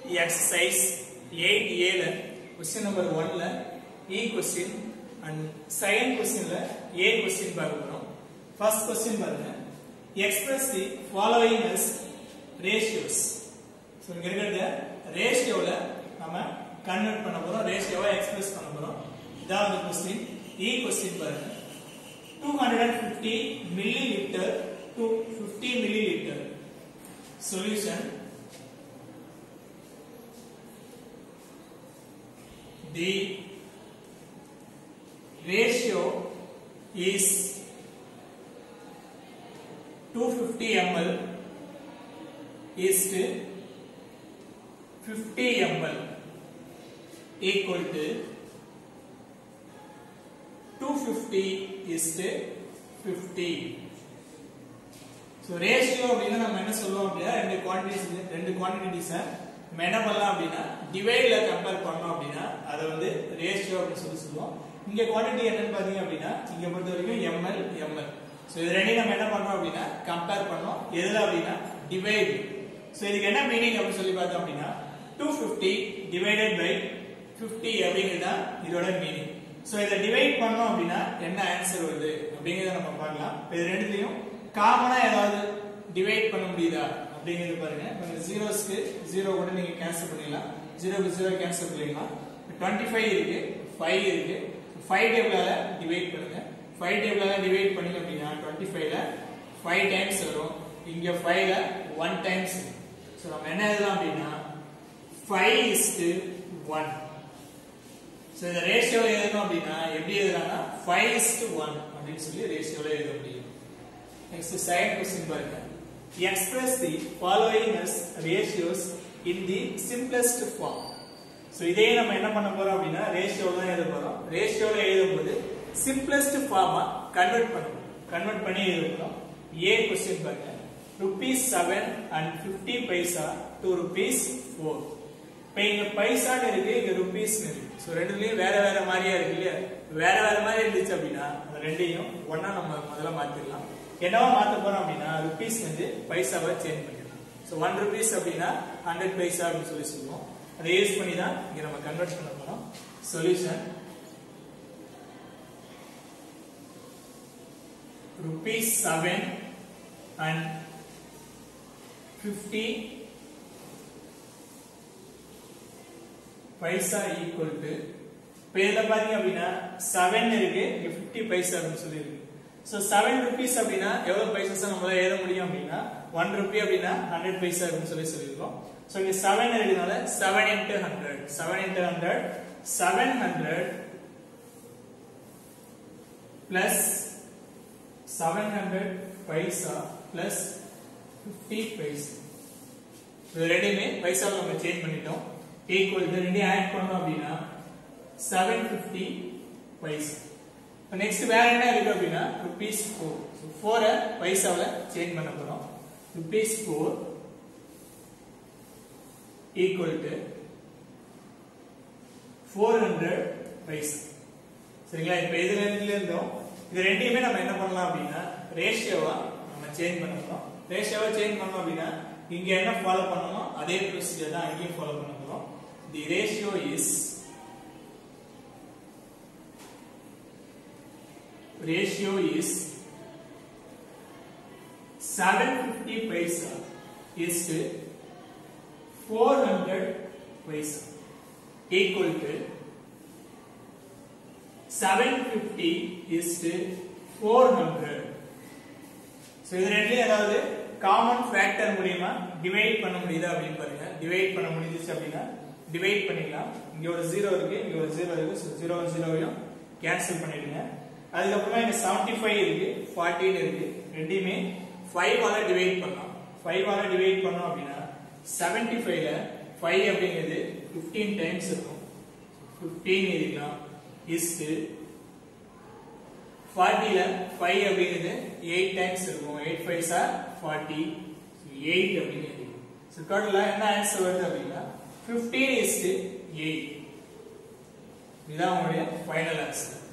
exercise 8A ல question number 1 ல E question and second question ல A question பார்க்க போறோம் first question பாருங்க express the following as ratios so இங்க இருக்கிறத ரேஷியோல நம்ம கன்வெர்ட் பண்ண போறோம் ரேஷியோவை எக்ஸ்பிரஸ் பண்ண போறோம் இதான் அந்த கொஸ்டின் E கொஸ்டின் பாருங்க 250 milliliter to 50 milliliter solution the ratio is 250 ml is to 50 ml equal to 250 is to 50 so ratio அப்படின்னா நம்ம என்ன சொல்லுவோம் அப்படின்னா ரெண்டு குவான்டிட்டிஸ் ரெண்டு குவான்டிட்டிஸை நம்ம என்ன பண்ணலாம் அப்படின்னா டிவைட்ல கம்பேர் பண்ணோம் அப்படின்னா அதை வந்து ரேஷியோ அப்படின்னு சொல்லி சொல்லுவோம் இங்க குவான்டிட்டி என்னன்னு பாத்தீங்க அப்படின்னா இங்க பொறுத்த வரைக்கும் எம்எல் எம்எல் ஸோ இது ரெண்டையும் நம்ம என்ன பண்றோம் அப்படின்னா கம்பேர் பண்ணோம் எதுல அப்படின்னா டிவைட் ஸோ இதுக்கு என்ன மீனிங் அப்படின்னு சொல்லி பார்த்தோம் அப்படின்னா two fifty divided by fifty அப்படிங்கிறது தான் இதோட மீனிங் ஸோ இதை டிவைட் பண்ணோம் அப்படின்னா என்ன ஆன்சர் வருது அப்படிங்கிறத நம்ம பார்க்கலாம் இப்போ இது ரெண்டுலையும் காமனா ஏதாவது டிவைட் பண்ண முடியுதா அப்படிங்கிறது பாருங்க இப்போ ஜீரோஸ்க்கு ஜீரோ கூட நீங்க கேன்சல் பண்ணிடலாம் ஜீரோக்கு ஜீரோ கேன்சல் பண்ணிடலாம் டுவெண்ட்டி ஃபைவ் இருக்கு ஃபைவ் இருக்கு ஃபைவ் டேபிளால டிவைட் பண்ணுங்க ஃபைவ் டேபிளால டிவைட் பண்ணீங்க அப்படின்னா டுவெண்ட்டி ஃபைவ்ல ஃபைவ் டைம்ஸ் வரும் இங்க ஃபைவ்ல ஒன் டைம்ஸ் ஸோ நம்ம என்ன எழுதலாம் அப்படின்னா ஃபைவ் இஸ்டு ஒன் ஸோ இந்த ரேஷியோவில் எழுதணும் அப்படின்னா எப்படி எழுதலாம்னா ஃபைவ் இஸ்டு ஒன் அப்படின்னு சொல்லி ரேஷியோவில் எழுத முடியும் நெக்ஸ்ட் செகண்ட் கொஸ்டின் பாருங்க express the following as ratios in the simplest form so இதே நம்ம என்ன பண்ண போறோம் அப்படின்னா ரேஷியோ தான் எழுத போறோம் ரேஷியோல எழுதும்போது சிம்பிளஸ்ட் ஃபார்மா கன்வெர்ட் பண்ணணும் கன்வெர்ட் பண்ணி எழுத போறோம் ஏ கொஸ்டின் பாருங்க rupees seven and fifty paisa to rupees four இப்போ இங்க பைசான்னு இருக்கு இங்க ருபீஸ் இருக்கு ஸோ ரெண்டுலயும் வேற வேற மாதிரியா இருக்கு இல்லையா வேற வேற மாதிரி இருந்துச்சு அப்படின்னா அந்த ரெண்டையும் ஒன்னா நம்ம முதல்ல மாத்திடலாம் என்னவா மாத்த போறோம் அப்படின்னா ருபீஸ் வந்து பைசாவை சேஞ்ச் பண்ணிடலாம் ஸோ ஒன் ருபீஸ் அப்படின்னா ஹண்ட்ரட் பைசா அப்படின்னு சொல்லி சொல்லுவோம் அதை யூஸ் பண்ணி தான் இங்க நம்ம கன்வெர்ட் பண்ண போறோம் solution rupees seven and fifty paisa equal to இப்போ இதில் பார்த்தீங்க அப்படின்னா செவன் இருக்கு இங்கே ஃபிஃப்டி பைசா அப்படின்னு சொல்லி இருக்கு ஸோ செவன் ருபீஸ் அப்படின்னா எவ்வளோ பைசா நம்மளால எழுத முடியும் அப்படின்னா ஒன் ருபி அப்படின்னா ஹண்ட்ரட் பைசா அப்படின்னு சொல்லி சொல்லியிருக்கோம் ஸோ இங்கே செவன் இருக்கிறதுனால seven into hundred seven into hundred seven hundred plus seven hundred paisa plus fifty paisa இது ரெண்டுமே பைசாவை நம்ம சேஞ்ச் பண்ணிட்டோம் ஈக்குவல் இது ரெண்டையும் ஆட் பண்ணோம் அப்படின்னா செவன் ஃபிஃப்டி பைசா இப்போ நெக்ஸ்ட் வேற என்ன இருக்கு அப்படின்னா ருபீஸ் ஃபோர் ஸோ ஃபோரை பைசாவில் சேஞ்ச் பண்ண போகிறோம் rupees four equal to four hundred paisa சரிங்களா இப்போ இதுல இருந்து இருந்தோம் இது ரெண்டையுமே நம்ம என்ன பண்ணலாம் அப்படின்னா ரேஷியோவா நம்ம சேஞ்ச் பண்ண போறோம் ரேஷியோவா சேஞ்ச் பண்ணோம் அப்படின்னா இங்க என்ன ஃபாலோ பண்ணணுமோ அதே ப்ரொசீஜர் தான் அங்கேயும் ஃபாலோ பண்ண போறோம் the ratio is ratio is 750 paisa is to 400 paisa equal to 750 is to 400 so இது ரெண்டுலையும் ஏதாவது காமன் ஃபேக்டர் மூலியமா டிவைட் பண்ண முடியுதா அப்படின்னு பாருங்க டிவைட் பண்ண முடிஞ்சிச்சு அப்படின்னா டிவைட் பண்ணிக்கலாம் இங்க ஒரு ஜீரோ இருக்கு இங்க ஒரு ஜீரோ இருக்கு ஸோ ஜீரோ ஜீரோவையும் கேன்சல் பண்ணிடுங்க அதுக்கப்புறமா இங்க செவன்டி ஃபைவ் இருக்கு ஃபார்ட்டின் இருக்கு ரெண்டையுமே ஃபைவ் ஆல டிவைட் பண்ணலாம் ஃபைவ் ஆல டிவைட் பண்ணோம் அப்படின்னா செவன்டி ஃபைவ்ல ஃபைவ் அப்படிங்கிறது ஃபிஃப்டீன் டைம்ஸ் இருக்கும் ஃபிஃப்டீன் இருக்கலாம் இஸ்டு ஃபார்ட்டில ஃபைவ் அப்படிங்கிறது எயிட் டைம்ஸ் இருக்கும் eight five sir forty eight அப்படிங்கிறது ஸோ டோட்டலாக என்ன ஆன்சர் வருது அப்படின்னா ஃபிஃப்டீன் இஸ்டு எயிட் இதுதான் உங்களுடைய ஃபைனல் ஆன்சர்